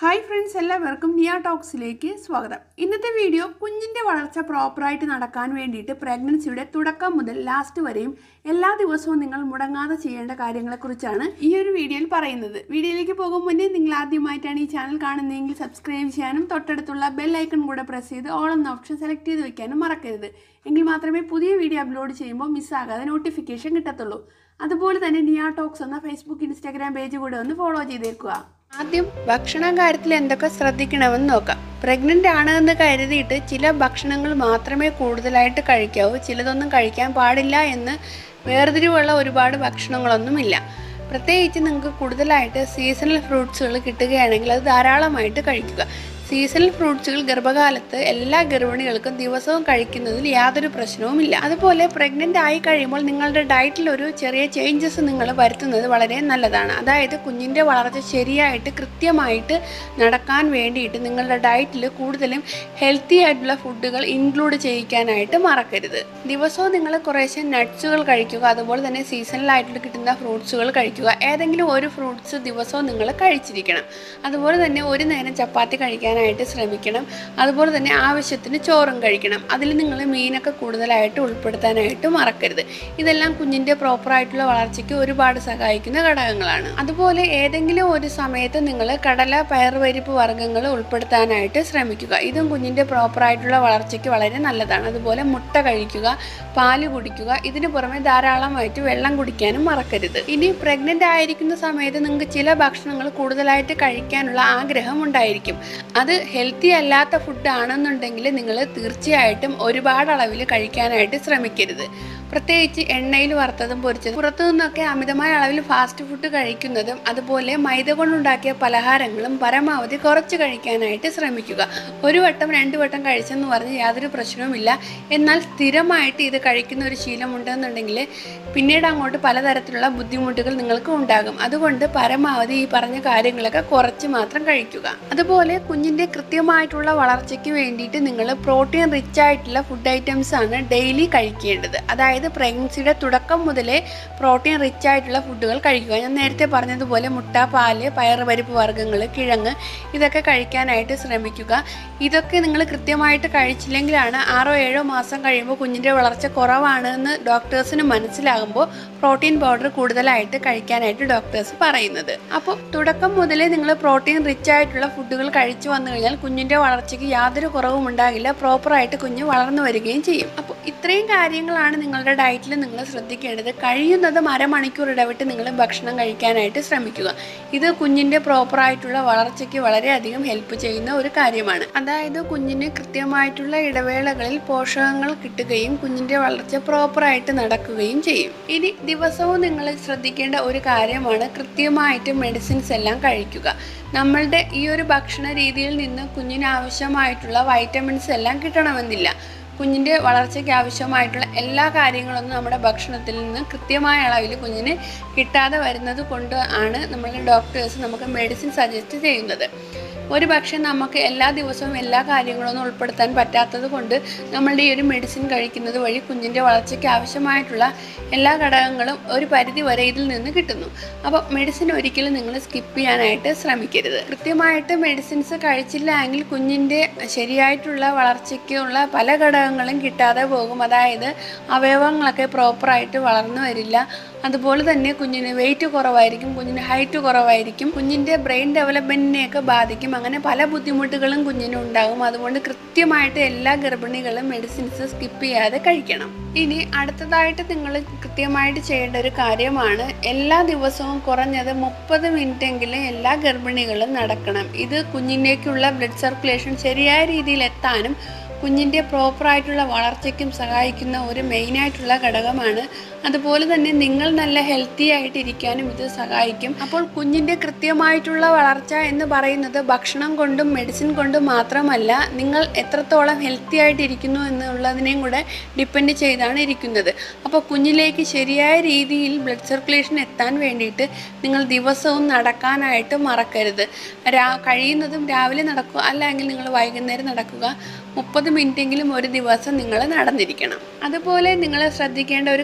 hi friends എല്ലാവർക്കും നിയ ടോക്സിലേക്ക് സ്വാഗതം ഇന്നത്തെ വീഡിയോ കുഞ്ഞിൻ്റെ വളർച്ച പ്രോപ്പറായിട്ട് നടക്കാൻ വേണ്ടിയിട്ട് പ്രഗ്നൻസിയുടെ തുടക്കം മുതൽ ലാസ്റ്റ് വരെയും എല്ലാ ദിവസവും നിങ്ങൾ മുടങ്ങാതെ ചെയ്യേണ്ട കാര്യങ്ങളെക്കുറിച്ചാണ് ഈ ഒരു വീഡിയോയിൽ പറയുന്നത് വീഡിയോയിലേക്ക് പോകും മുന്നേ നിങ്ങൾ ആദ്യമായിട്ടാണ് ഈ ചാനൽ കാണുന്നതെങ്കിൽ സബ്സ്ക്രൈബ് ചെയ്യാനും തൊട്ടടുത്തുള്ള ബെൽ ഐക്കൺ കൂടെ പ്രസ് ചെയ്ത് ഓൾ എന്ന ഓപ്ഷൻ സെലക്ട് ചെയ്ത് വെക്കാനും മറക്കരുത് എങ്കിൽ മാത്രമേ പുതിയ വീഡിയോ അപ്ലോഡ് ചെയ്യുമ്പോൾ മിസ്സാകാതെ നോട്ടിഫിക്കേഷൻ കിട്ടത്തുള്ളൂ അതുപോലെ തന്നെ നിയ ടോക്സ് എന്ന ഫേസ്ബുക്ക് ഇൻസ്റ്റാഗ്രാം പേജ് കൂടെ ഒന്ന് ഫോളോ ചെയ്തേക്കുക ആദ്യം ഭക്ഷണ കാര്യത്തിൽ എന്തൊക്കെ ശ്രദ്ധിക്കണമെന്ന് നോക്കാം പ്രഗ്നൻ്റ് ആണ് എന്ന് കരുതിയിട്ട് ചില ഭക്ഷണങ്ങൾ മാത്രമേ കൂടുതലായിട്ട് കഴിക്കാവൂ ചിലതൊന്നും കഴിക്കാൻ പാടില്ല എന്ന് വേർതിരിവുള്ള ഒരുപാട് ഭക്ഷണങ്ങളൊന്നുമില്ല പ്രത്യേകിച്ച് നിങ്ങൾക്ക് കൂടുതലായിട്ട് സീസണൽ ഫ്രൂട്ട്സുകൾ കിട്ടുകയാണെങ്കിൽ അത് ധാരാളമായിട്ട് കഴിക്കുക സീസണൽ ഫ്രൂട്ട്സുകൾ ഗർഭകാലത്ത് എല്ലാ ഗർഭിണികൾക്കും ദിവസവും കഴിക്കുന്നതിൽ യാതൊരു പ്രശ്നവുമില്ല അതുപോലെ പ്രഗ്നൻ്റ് ആയി കഴിയുമ്പോൾ നിങ്ങളുടെ ഡയറ്റിൽ ഒരു ചെറിയ ചേഞ്ചസ് നിങ്ങൾ വരുത്തുന്നത് വളരെ നല്ലതാണ് അതായത് കുഞ്ഞിൻ്റെ വളർച്ച ശരിയായിട്ട് കൃത്യമായിട്ട് നടക്കാൻ വേണ്ടിയിട്ട് നിങ്ങളുടെ ഡയറ്റിൽ കൂടുതലും ഹെൽത്തി ആയിട്ടുള്ള ഫുഡുകൾ ഇൻക്ലൂഡ് ചെയ്യിക്കാനായിട്ട് മറക്കരുത് ദിവസവും നിങ്ങൾ കുറേശ്ശെ നട്ട്സുകൾ കഴിക്കുക അതുപോലെ തന്നെ സീസണലായിട്ട് കിട്ടുന്ന ഫ്രൂട്ട്സുകൾ കഴിക്കുക ഏതെങ്കിലും ഒരു ഫ്രൂട്ട്സ് ദിവസവും നിങ്ങൾ കഴിച്ചിരിക്കണം അതുപോലെ തന്നെ ഒരു നേരം ചപ്പാത്തി കഴിക്കാനായിട്ട് ശ്രമിക്കണം അതുപോലെ തന്നെ ആവശ്യത്തിന് ചോറും കഴിക്കണം അതിൽ നിങ്ങൾ മീനൊക്കെ കൂടുതലായിട്ട് ഉൾപ്പെടുത്താനായിട്ട് മറക്കരുത് ഇതെല്ലാം കുഞ്ഞിൻ്റെ പ്രോപ്പറായിട്ടുള്ള വളർച്ചയ്ക്ക് ഒരുപാട് സഹായിക്കുന്ന ഘടകങ്ങളാണ് അതുപോലെ ഏതെങ്കിലും ഒരു സമയത്ത് നിങ്ങൾ കടല പയറുപരിപ്പ് വർഗ്ഗങ്ങൾ ഉൾപ്പെടുത്താനായിട്ട് ശ്രമിക്കുക ഇതും കുഞ്ഞിൻ്റെ പ്രോപ്പറായിട്ടുള്ള വളർച്ചയ്ക്ക് വളരെ നല്ലതാണ് അതുപോലെ മുട്ട കഴിക്കുക പാല് കുടിക്കുക ഇതിന് പുറമെ ധാരാളമായിട്ട് വെള്ളം കുടിക്കാനും മറക്കരുത് ഇനി പ്രഗ്നൻ്റ് ആയിരിക്കുന്ന സമയത്ത് നിങ്ങൾക്ക് ചില ഭക്ഷണങ്ങൾ കൂടുതലായിട്ട് കഴിക്കാനുള്ള ആഗ്രഹം ഉണ്ടായിരിക്കും അത് ഹെൽത്തി അല്ലാത്ത ഫുഡ് ആണെന്നുണ്ടെങ്കിൽ നിങ്ങൾ തീർച്ചയായിട്ടും ഒരുപാട് അളവിൽ കഴിക്കാനായിട്ട് ശ്രമിക്കരുത് പ്രത്യേകിച്ച് എണ്ണയിൽ വറുത്തതും പൊരിച്ചതും പുറത്തു നിന്നൊക്കെ അമിതമായ അളവിൽ ഫാസ്റ്റ് ഫുഡ് കഴിക്കുന്നതും അതുപോലെ മൈദ കൊണ്ടുണ്ടാക്കിയ പലഹാരങ്ങളും പരമാവധി കുറച്ച് കഴിക്കാനായിട്ട് ശ്രമിക്കുക ഒരു വട്ടം രണ്ട് വട്ടം കഴിച്ചെന്ന് പറഞ്ഞ് യാതൊരു പ്രശ്നവുമില്ല എന്നാൽ സ്ഥിരമായിട്ട് ഇത് കഴിക്കുന്ന ഒരു ശീലമുണ്ടെന്നുണ്ടെങ്കിൽ പിന്നീട് അങ്ങോട്ട് പലതരത്തിലുള്ള ബുദ്ധിമുട്ടുകൾ നിങ്ങൾക്ക് ഉണ്ടാകും അതുകൊണ്ട് പരമാവധി ഈ പറഞ്ഞ കാര്യങ്ങളൊക്കെ കുറച്ച് മാത്രം കഴിക്കുക അതുപോലെ കുഞ്ഞിൻ്റെ കൃത്യമായിട്ടുള്ള വളർച്ചയ്ക്ക് വേണ്ടിയിട്ട് നിങ്ങൾ പ്രോട്ടീൻ റിച്ച് ആയിട്ടുള്ള ഫുഡ് ഐറ്റംസ് ആണ് ഡെയിലി കഴിക്കേണ്ടത് അതായത് പ്രഗ്നൻസിയുടെ തുടക്കം മുതലേ പ്രോട്ടീൻ റിച്ച് ആയിട്ടുള്ള ഫുഡുകൾ കഴിക്കുക ഞാൻ നേരത്തെ പറഞ്ഞതുപോലെ മുട്ട പാല് പയറുപരിപ്പ് വർഗ്ഗങ്ങൾ കിഴങ്ങ് ഇതൊക്കെ കഴിക്കാനായിട്ട് ശ്രമിക്കുക ഇതൊക്കെ നിങ്ങൾ കൃത്യമായിട്ട് കഴിച്ചില്ലെങ്കിലാണ് ആറോ ഏഴോ മാസം കഴിയുമ്പോൾ കുഞ്ഞിൻ്റെ വളർച്ച കുറവാണ് എന്ന് ഡോക്ടേഴ്സിന് മനസ്സിലാകുമ്പോൾ പ്രോട്ടീൻ പൗഡർ കൂടുതലായിട്ട് കഴിക്കാനായിട്ട് ഡോക്ടേഴ്സ് പറയുന്നത് അപ്പോൾ തുടക്കം മുതലേ നിങ്ങൾ പ്രോട്ടീൻ റിച്ച് ആയിട്ടുള്ള ഫുഡുകൾ കഴിച്ചു വന്നു കഴിഞ്ഞാൽ കുഞ്ഞിൻ്റെ വളർച്ചയ്ക്ക് യാതൊരു കുറവും ഉണ്ടാകില്ല പ്രോപ്പറായിട്ട് കുഞ്ഞ് വളർന്നു വരികയും ചെയ്യും അപ്പോൾ ഇത്രയും കാര്യങ്ങളാണ് നിങ്ങളുടെ ഡയറ്റിൽ നിങ്ങൾ ശ്രദ്ധിക്കേണ്ടത് കഴിയുന്നതും അരമണിക്കൂർ ഇടവിട്ട് നിങ്ങൾ ഭക്ഷണം കഴിക്കാനായിട്ട് ശ്രമിക്കുക ഇത് കുഞ്ഞിൻ്റെ പ്രോപ്പറായിട്ടുള്ള വളർച്ചയ്ക്ക് വളരെയധികം ഹെൽപ്പ് ചെയ്യുന്ന ഒരു കാര്യമാണ് അതായത് കുഞ്ഞിന് കൃത്യമായിട്ടുള്ള ഇടവേളകളിൽ പോഷകങ്ങൾ കിട്ടുകയും കുഞ്ഞിൻ്റെ വളർച്ച പ്രോപ്പറായിട്ട് നടക്കുകയും ചെയ്യും ഇനി ദിവസവും നിങ്ങൾ ശ്രദ്ധിക്കേണ്ട ഒരു കാര്യമാണ് കൃത്യമായിട്ട് മെഡിസിൻസ് എല്ലാം കഴിക്കുക നമ്മളുടെ ഈ ഒരു ഭക്ഷണ രീതിയിൽ നിന്ന് കുഞ്ഞിന് ആവശ്യമായിട്ടുള്ള വൈറ്റമിൻസ് എല്ലാം കിട്ടണമെന്നില്ല കുഞ്ഞിൻ്റെ വളർച്ചയ്ക്ക് ആവശ്യമായിട്ടുള്ള എല്ലാ കാര്യങ്ങളൊന്നും നമ്മുടെ ഭക്ഷണത്തിൽ നിന്ന് കൃത്യമായ അളവിൽ കുഞ്ഞിന് കിട്ടാതെ വരുന്നത് കൊണ്ട് ആണ് നമ്മളുടെ ഡോക്ടേഴ്സ് നമുക്ക് മെഡിസിൻ സജസ്റ്റ് ചെയ്യുന്നത് ഒരു പക്ഷേ നമുക്ക് എല്ലാ ദിവസവും എല്ലാ കാര്യങ്ങളൊന്നും ഉൾപ്പെടുത്താൻ പറ്റാത്തത് കൊണ്ട് നമ്മളുടെ ഈ ഒരു മെഡിസിൻ കഴിക്കുന്നത് വഴി കുഞ്ഞിൻ്റെ വളർച്ചയ്ക്ക് ആവശ്യമായിട്ടുള്ള എല്ലാ ഘടകങ്ങളും ഒരു പരിധി വരെ ഇതിൽ നിന്ന് കിട്ടുന്നു അപ്പോൾ മെഡിസിൻ ഒരിക്കലും നിങ്ങൾ സ്കിപ്പ് ചെയ്യാനായിട്ട് ശ്രമിക്കരുത് കൃത്യമായിട്ട് മെഡിസിൻസ് കഴിച്ചില്ല എങ്കിൽ കുഞ്ഞിൻ്റെ ശരിയായിട്ടുള്ള വളർച്ചയ്ക്കുള്ള പല ഘടകങ്ങളും കിട്ടാതെ പോകും അതായത് അവയവങ്ങളൊക്കെ പ്രോപ്പറായിട്ട് വളർന്നു വരില്ല അതുപോലെ തന്നെ കുഞ്ഞിന് വെയിറ്റ് കുറവായിരിക്കും കുഞ്ഞിന് ഹൈറ്റ് കുറവായിരിക്കും കുഞ്ഞിൻ്റെ ബ്രെയിൻ ഡെവലപ്മെൻറ്റിനെയൊക്കെ ബാധിക്കും അങ്ങനെ പല ബുദ്ധിമുട്ടുകളും കുഞ്ഞിന് ഉണ്ടാകും അതുകൊണ്ട് കൃത്യമായിട്ട് എല്ലാ ഗർഭിണികളും മെഡിസിൻസ് സ്കിപ്പ് ചെയ്യാതെ കഴിക്കണം ഇനി അടുത്തതായിട്ട് നിങ്ങൾ കൃത്യമായിട്ട് ചെയ്യേണ്ട ഒരു കാര്യമാണ് എല്ലാ ദിവസവും കുറഞ്ഞത് മുപ്പത് മിനിറ്റെങ്കിലും എല്ലാ ഗർഭിണികളും നടക്കണം ഇത് കുഞ്ഞിലേക്കുള്ള ബ്ലഡ് സർക്കുലേഷൻ ശരിയായ രീതിയിൽ എത്താനും കുഞ്ഞിൻ്റെ പ്രോപ്പറായിട്ടുള്ള വളർച്ചയ്ക്കും സഹായിക്കുന്ന ഒരു മെയിനായിട്ടുള്ള ഘടകമാണ് അതുപോലെ തന്നെ നിങ്ങൾ നല്ല ഹെൽത്തി ആയിട്ടിരിക്കാനും ഇത് സഹായിക്കും അപ്പോൾ കുഞ്ഞിൻ്റെ കൃത്യമായിട്ടുള്ള വളർച്ച എന്ന് പറയുന്നത് ഭക്ഷണം കൊണ്ടും മെഡിസിൻ കൊണ്ടും മാത്രമല്ല നിങ്ങൾ എത്രത്തോളം ഹെൽത്തി ആയിട്ടിരിക്കുന്നു എന്നുള്ളതിനെയും കൂടെ ഡിപ്പെൻഡ് ചെയ്താണ് ഇരിക്കുന്നത് അപ്പോൾ കുഞ്ഞിലേക്ക് ശരിയായ രീതിയിൽ ബ്ലഡ് സർക്കുലേഷൻ എത്താൻ വേണ്ടിയിട്ട് നിങ്ങൾ ദിവസവും നടക്കാനായിട്ട് മറക്കരുത് രാ കഴിയുന്നതും രാവിലെ നടക്കുക അല്ലെങ്കിൽ നിങ്ങൾ വൈകുന്നേരം നടക്കുക മുപ്പത് മിനിറ്റെങ്കിലും ഒരു ദിവസം നിങ്ങൾ നടന്നിരിക്കണം അതുപോലെ നിങ്ങൾ ശ്രദ്ധിക്കേണ്ട ഒരു കാര്യമാണ്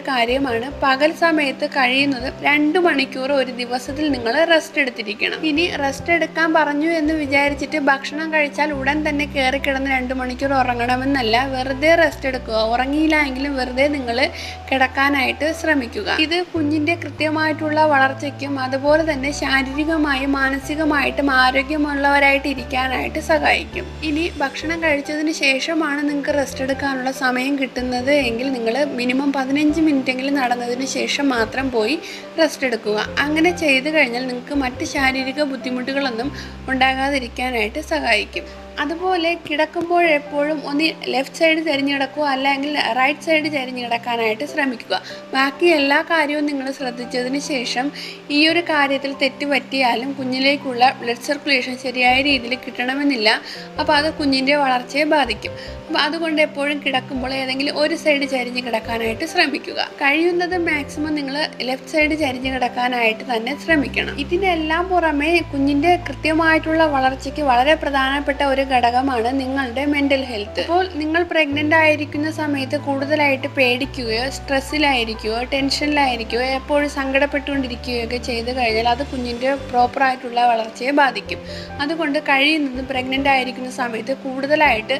കാര്യമാണ് പകൽ സമയത്ത് കഴിയുന്നത് രണ്ട് മണിക്കൂർ ഒരു ദിവസത്തിൽ നിങ്ങൾ റെസ്റ്റ് എടുത്തിരിക്കണം ഇനി റെസ്റ്റ് എടുക്കാൻ പറഞ്ഞു എന്ന് വിചാരിച്ചിട്ട് ഭക്ഷണം കഴിച്ചാൽ ഉടൻ തന്നെ കയറി കിടന്ന് രണ്ട് മണിക്കൂർ ഉറങ്ങണമെന്നല്ല വെറുതെ റെസ്റ്റ് എടുക്കുക ഉറങ്ങിയില്ല എങ്കിലും വെറുതെ നിങ്ങൾ കിടക്കാനായിട്ട് ശ്രമിക്കുക ഇത് കുഞ്ഞിൻ്റെ കൃത്യമായിട്ടുള്ള വളർച്ചയ്ക്കും അതുപോലെ തന്നെ ശാരീരികമായും മാനസികമായിട്ടും ആരോഗ്യമുള്ളവരായിട്ട് ഇരിക്കാനായിട്ട് സഹായിക്കും ഇനി ഭക്ഷണം കഴിച്ചതിന് ശേഷമാണ് നിങ്ങൾക്ക് റെസ്റ്റ് എടുക്കാനുള്ള സമയം കിട്ടുന്നത് എങ്കിൽ നിങ്ങൾ മിനിമം പതിനഞ്ച് മിനിറ്റെങ്കിലും നടന്നതിന് ശേഷം മാത്രം പോയി റെസ്റ്റ് എടുക്കുക അങ്ങനെ ചെയ്തു കഴിഞ്ഞാൽ നിങ്ങൾക്ക് മറ്റ് ശാരീരിക ബുദ്ധിമുട്ടുകളൊന്നും ഉണ്ടാകാതിരിക്കാനായിട്ട് സഹായിക്കും അതുപോലെ കിടക്കുമ്പോൾ എപ്പോഴും ഒന്ന് ലെഫ്റ്റ് സൈഡ് തിരിഞ്ഞു കിടക്കുക അല്ലെങ്കിൽ റൈറ്റ് സൈഡ് തിരിഞ്ഞു കിടക്കാനായിട്ട് ശ്രമിക്കുക ബാക്കി എല്ലാ കാര്യവും നിങ്ങൾ ശ്രദ്ധിച്ചതിന് ശേഷം ഈ ഒരു കാര്യത്തിൽ തെറ്റ് പറ്റിയാലും കുഞ്ഞിലേക്കുള്ള ബ്ലഡ് സർക്കുലേഷൻ ശരിയായ രീതിയിൽ കിട്ടണമെന്നില്ല അപ്പോൾ അത് കുഞ്ഞിൻ്റെ വളർച്ചയെ ബാധിക്കും അപ്പോൾ അതുകൊണ്ട് എപ്പോഴും കിടക്കുമ്പോൾ ഏതെങ്കിലും ഒരു സൈഡ് ചരിഞ്ഞ് കിടക്കാനായിട്ട് ശ്രമിക്കുക കഴിയുന്നത് മാക്സിമം നിങ്ങൾ ലെഫ്റ്റ് സൈഡ് ചരിഞ്ഞ് കിടക്കാനായിട്ട് തന്നെ ശ്രമിക്കണം ഇതിനെല്ലാം പുറമെ കുഞ്ഞിൻ്റെ കൃത്യമായിട്ടുള്ള വളർച്ചയ്ക്ക് വളരെ പ്രധാനപ്പെട്ട ഒരു ഘടകമാണ് നിങ്ങളുടെ മെൻ്റൽ ഹെൽത്ത് അപ്പോൾ നിങ്ങൾ പ്രഗ്നൻ്റ് ആയിരിക്കുന്ന സമയത്ത് കൂടുതലായിട്ട് പേടിക്കുകയോ സ്ട്രെസ്സിലായിരിക്കുകയോ ടെൻഷനിലായിരിക്കുകയോ എപ്പോഴും സങ്കടപ്പെട്ടുകൊണ്ടിരിക്കുകയോ ഒക്കെ ചെയ്തു കഴിഞ്ഞാൽ അത് കുഞ്ഞിൻ്റെ പ്രോപ്പറായിട്ടുള്ള വളർച്ചയെ ബാധിക്കും അതുകൊണ്ട് കഴിയുന്നതും പ്രഗ്നൻ്റ് ആയിരിക്കുന്ന സമയത്ത് കൂടുതലായിട്ട്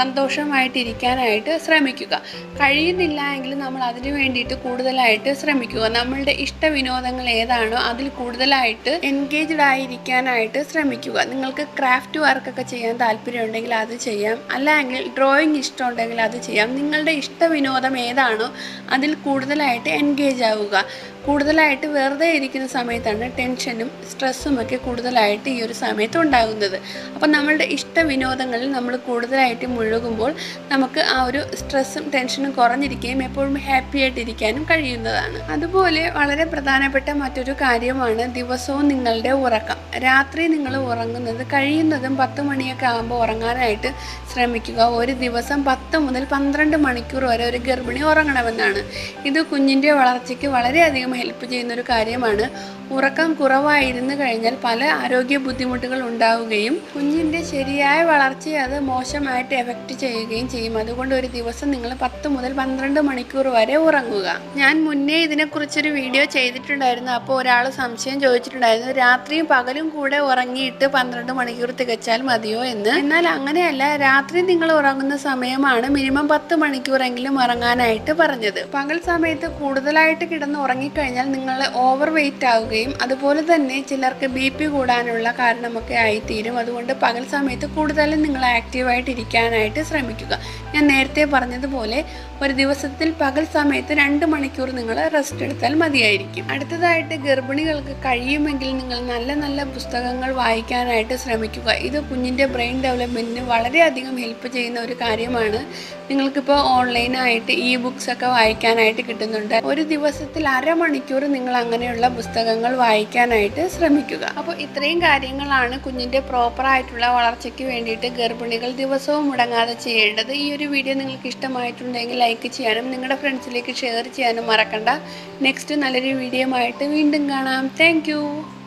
സന്തോഷമായിട്ടിരിക്കാനായിട്ട് ശ്രമിക്കുക കഴിയുന്നില്ല എങ്കിൽ നമ്മൾ അതിന് വേണ്ടിയിട്ട് കൂടുതലായിട്ട് ശ്രമിക്കുക നമ്മളുടെ ഇഷ്ട വിനോദങ്ങൾ ഏതാണോ അതിൽ കൂടുതലായിട്ട് എൻഗേജ്ഡ് ആയിരിക്കാനായിട്ട് ശ്രമിക്കുക നിങ്ങൾക്ക് ക്രാഫ്റ്റ് വർക്കൊക്കെ ചെയ്യാൻ താല്പര്യമുണ്ടെങ്കിൽ അത് ചെയ്യാം അല്ലെങ്കിൽ ഡ്രോയിങ് ഇഷ്ടമുണ്ടെങ്കിൽ അത് ചെയ്യാം നിങ്ങളുടെ ഇഷ്ട വിനോദം ഏതാണോ അതിൽ കൂടുതലായിട്ട് എൻഗേജ് ആവുക കൂടുതലായിട്ട് വെറുതെ ഇരിക്കുന്ന സമയത്താണ് ടെൻഷനും സ്ട്രെസ്സും ഒക്കെ കൂടുതലായിട്ട് ഈ ഒരു സമയത്ത് ഉണ്ടാകുന്നത് അപ്പം നമ്മളുടെ ഇഷ്ട വിനോദങ്ങളിൽ നമ്മൾ കൂടുതലായിട്ട് മുഴുകുമ്പോൾ നമുക്ക് ആ ഒരു സ്ട്രെസ്സും ടെൻഷനും കുറഞ്ഞിരിക്കുകയും എപ്പോഴും ഹാപ്പി ആയിട്ടിരിക്കാനും കഴിയുന്നതാണ് അതുപോലെ വളരെ പ്രധാനപ്പെട്ട മറ്റൊരു കാര്യമാണ് ദിവസവും നിങ്ങളുടെ ഉറക്കം രാത്രി നിങ്ങൾ ഉറങ്ങുന്നത് കഴിയുന്നതും പത്ത് മണിയൊക്കെ ആകുമ്പോൾ ഉറങ്ങാനായിട്ട് ശ്രമിക്കുക ഒരു ദിവസം പത്ത് മുതൽ പന്ത്രണ്ട് മണിക്കൂർ വരെ ഒരു ഗർഭിണി ഉറങ്ങണമെന്നാണ് ഇത് കുഞ്ഞിൻ്റെ വളർച്ചയ്ക്ക് വളരെയധികം ഹെൽപ്പ് ചെയ്യുന്ന ഒരു കാര്യമാണ് ഉറക്കം കുറവായിരുന്നു കഴിഞ്ഞാൽ പല ആരോഗ്യ ബുദ്ധിമുട്ടുകൾ ഉണ്ടാവുകയും കുഞ്ഞിൻ്റെ ശരിയായ വളർച്ചയെ അത് മോശമായിട്ട് എഫക്റ്റ് ചെയ്യുകയും ചെയ്യും അതുകൊണ്ട് ഒരു ദിവസം നിങ്ങൾ പത്ത് മുതൽ പന്ത്രണ്ട് മണിക്കൂർ വരെ ഉറങ്ങുക ഞാൻ മുന്നേ ഇതിനെക്കുറിച്ചൊരു വീഡിയോ ചെയ്തിട്ടുണ്ടായിരുന്നു അപ്പോൾ ഒരാൾ സംശയം ചോദിച്ചിട്ടുണ്ടായിരുന്നു രാത്രിയും പകലും കൂടെ ഉറങ്ങിയിട്ട് പന്ത്രണ്ട് മണിക്കൂർ തികച്ചാൽ മതിയോ എന്ന് എന്നാൽ അങ്ങനെയല്ല രാത്രി നിങ്ങൾ ഉറങ്ങുന്ന സമയമാണ് മിനിമം പത്ത് മണിക്കൂറെങ്കിലും ഉറങ്ങാനായിട്ട് പറഞ്ഞത് പകൽ സമയത്ത് കൂടുതലായിട്ട് കിടന്ന് ഉറങ്ങിക്കഴിഞ്ഞാൽ നിങ്ങൾ ഓവർ വെയിറ്റ് ആവുകയും അതുപോലെ തന്നെ ചിലർക്ക് ബി പി കൂടാനുള്ള കാരണമൊക്കെ ആയിത്തീരും അതുകൊണ്ട് പകൽ സമയത്ത് കൂടുതലും നിങ്ങൾ ആക്റ്റീവായിട്ട് ഇരിക്കാനായിട്ട് ശ്രമിക്കുക ഞാൻ നേരത്തെ പറഞ്ഞതുപോലെ ഒരു ദിവസത്തിൽ പകൽ സമയത്ത് രണ്ട് മണിക്കൂർ നിങ്ങൾ റെസ്റ്റ് എടുത്താൽ മതിയായിരിക്കും അടുത്തതായിട്ട് ഗർഭിണികൾക്ക് കഴിയുമെങ്കിൽ നിങ്ങൾ നല്ല നല്ല പുസ്തകങ്ങൾ വായിക്കാനായിട്ട് ശ്രമിക്കുക ഇത് കുഞ്ഞിൻ്റെ ബ്രെയിൻ ഡെവലപ്മെൻറ്റിന് വളരെയധികം ഹെൽപ്പ് ചെയ്യുന്ന ഒരു കാര്യമാണ് നിങ്ങൾക്കിപ്പോൾ ഓൺലൈനായിട്ട് ഇ ബുക്സ് ഒക്കെ വായിക്കാനായിട്ട് കിട്ടുന്നുണ്ട് ഒരു ദിവസത്തിൽ അരമണിക്കൂർ നിങ്ങൾ അങ്ങനെയുള്ള പുസ്തകങ്ങൾ വായിക്കാനായിട്ട് ശ്രമിക്കുക അപ്പോൾ ഇത്രയും കാര്യങ്ങളാണ് കുഞ്ഞിൻ്റെ പ്രോപ്പറായിട്ടുള്ള വളർച്ചയ്ക്ക് വേണ്ടിയിട്ട് ഗർഭിണികൾ ദിവസവും മുടങ്ങാതെ ചെയ്യേണ്ടത് ഈ ഒരു വീഡിയോ നിങ്ങൾക്ക് ഇഷ്ടമായിട്ടുണ്ടെങ്കിൽ ലൈക്ക് ചെയ്യാനും നിങ്ങളുടെ ഫ്രണ്ട്സിലേക്ക് ഷെയർ ചെയ്യാനും മറക്കണ്ട നെക്സ്റ്റ് നല്ലൊരു വീഡിയോ ആയിട്ട് വീണ്ടും കാണാം താങ്ക്